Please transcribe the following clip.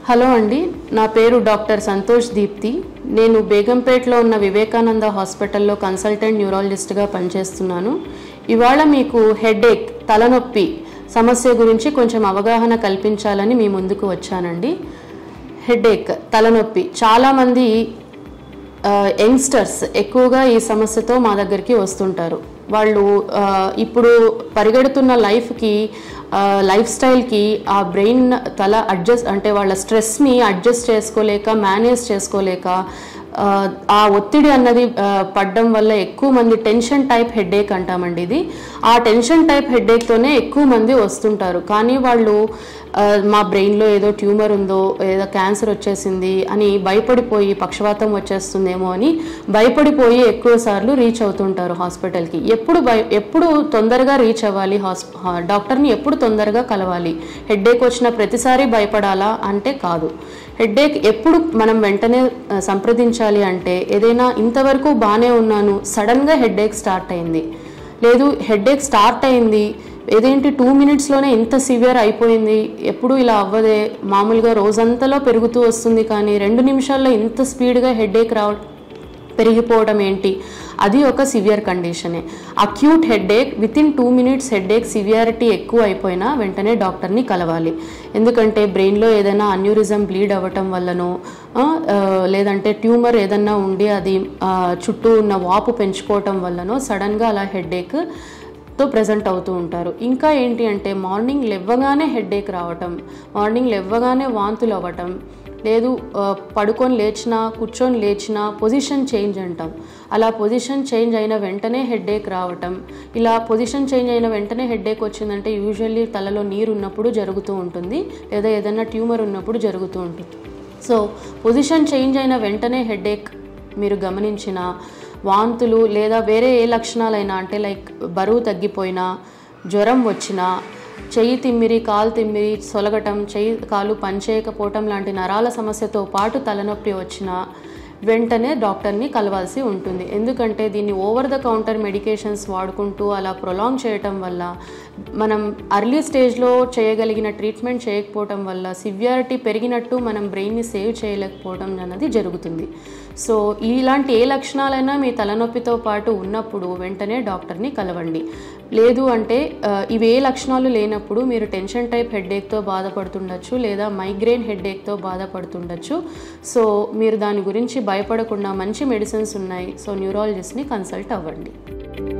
hello అండి నా పేరు డాక్టర్ సంతోష్ దీప్తి నేను బేగంపేటలో ఉన్న వివేకానంద హాస్పిటల్లో కన్సల్టెంట్ న్యూరాలజిస్ట్గా పనిచేస్తున్నాను ఇవాళ మీకు హెడేక్ తలనొప్పి సమస్య గురించి కొంచెం అవగాహన కల్పించాలని మీ ముందుకు వచ్చానండి హెడేక్ తలనొప్పి చాలామంది యంగ్స్టర్స్ ఎక్కువగా ఈ సమస్యతో మా దగ్గరికి వస్తుంటారు వాళ్ళు ఆ, ఇప్పుడు పరిగెడుతున్న లైఫ్కి లైఫ్ స్టైల్కి ఆ బ్రెయిన్ తల అడ్జస్ట్ అంటే వాళ్ళ స్ట్రెస్ని అడ్జస్ట్ చేసుకోలేక మేనేజ్ చేసుకోలేక ఆ, ఆ ఒత్తిడి అన్నది ఆ, పడ్డం వల్ల ఎక్కువ మంది టెన్షన్ టైప్ హెడేక్ అంటామండి ఇది ఆ టెన్షన్ టైప్ హెడేక్తోనే ఎక్కువ మంది వస్తుంటారు కానీ వాళ్ళు ఆ, మా బ్రెయిన్లో ఏదో ట్యూమర్ ఉందో ఏదో క్యాన్సర్ వచ్చేసింది అని భయపడిపోయి పక్షవాతం వచ్చేస్తుందేమో అని భయపడిపోయి ఎక్కువ సార్లు రీచ్ అవుతుంటారు హాస్పిటల్కి ఎప్పుడు భయ ఎప్పుడు తొందరగా రీచ్ అవ్వాలి హాస్ హా- డాక్టర్ని ఎప్పుడు తొందరగా కలవాలి హెడ్ఏక్ వచ్చిన ప్రతిసారి భయపడాలా అంటే కాదు హెడ్ఏక్ ఎప్పుడు మనం వెంటనే ఆ, సంప్రదించాలి అంటే ఏదైనా ఇంతవరకు బాగానే ఉన్నాను సడన్గా హెడ్ఏక్ స్టార్ట్ అయింది లేదు హెడ్ఏక్ స్టార్ట్ అయింది ఏదేంటి టూ మినిట్స్లోనే ఇంత సివియర్ అయిపోయింది ఎప్పుడు ఇలా అవ్వదే మామూలుగా రోజంతలో పెరుగుతూ వస్తుంది కానీ రెండు నిమిషాల్లో ఇంత స్పీడ్గా హెడేక్ రావ పెరిగిపోవడం ఏంటి అది ఒక సివియర్ కండిషనే acute headache within two minutes headache severity ఎక్కువ అయిపోయినా వెంటనే డాక్టర్ని కలవాలి ఎందుకంటే బ్రెయిన్లో ఏదైనా అన్యూరిజం బ్లీడ్ అవ్వటం వల్లనో ఆ, ఆ, లేదంటే ట్యూమర్ ఏదన్నా ఉండి అది ఆ, చుట్టూ ఉన్న వాపు పెంచుకోవటం వల్లనో సడన్గా అలా హెడ్ఏక్ తో ప్రజెంట్ అవుతూ ఉంటారు ఇంకా ఏంటి అంటే మార్నింగ్ లేవగానే హెడ్ఏక్ రావటం మార్నింగ్ లేవగానే వాంతులు అవ్వటం లేదు ఆ, పడుకొని లేచినా కూర్చొని లేచినా పొజిషన్ చేంజ్ అంటాం అలా పొజిషన్ చేంజ్ అయిన వెంటనే హెడ్ఏక్ రావటం ఇలా పొజిషన్ చేంజ్ అయిన వెంటనే హెడ్ఏక్ వచ్చిందంటే యూజువల్లీ తలలో నీరు ఉన్నప్పుడు జరుగుతూ ఉంటుంది లేదా ఏదైనా ట్యూమర్ ఉన్నప్పుడు జరుగుతూ ఉంటుంది సో పొజిషన్ చేంజ్ అయిన వెంటనే హెడ్ఏక్ మీరు గమనించిన వాంతులు లేదా వేరే ఏ లక్షణాలైనా అంటే లైక్ బరువు తగ్గిపోయినా జ్వరం వచ్చినా చెయ్యి తిమ్మిరి కాలు తిమ్మిరి సొలగటం చెయ్యి కాలు పనిచేయకపోవటం లాంటి నరాల సమస్యతో పాటు తలనొప్పి వచ్చినా వెంటనే డాక్టర్ని కలవాల్సి ఉంటుంది ఎందుకంటే దీన్ని ఓవర్ ద కౌంటర్ మెడికేషన్స్ వాడుకుంటూ అలా ప్రొలాంగ్ చేయటం వల్ల మనం అర్లీ స్టేజ్లో చేయగలిగిన ట్రీట్మెంట్ చేయకపోవటం వల్ల సివియారిటీ పెరిగినట్టు మనం బ్రెయిన్ని సేవ్ చేయలేకపోవడం అన్నది జరుగుతుంది సో ఇలాంటి ఏ లక్షణాలైనా మీ తలనొప్పితో పాటు ఉన్నప్పుడు వెంటనే డాక్టర్ని కలవండి లేదు అంటే ఆ, ఇవి ఏ లక్షణాలు లేనప్పుడు మీరు టెన్షన్ టైప్ హెడ్ఏక్తో బాధపడుతుండొచ్చు లేదా మైగ్రేన్ హెడ్ఏక్తో బాధపడుతుండొచ్చు సో మీరు దాని గురించి భయపడకుండా మంచి మెడిసిన్స్ ఉన్నాయి సో న్యూరాలజిస్ట్ని కన్సల్ట్ అవ్వండి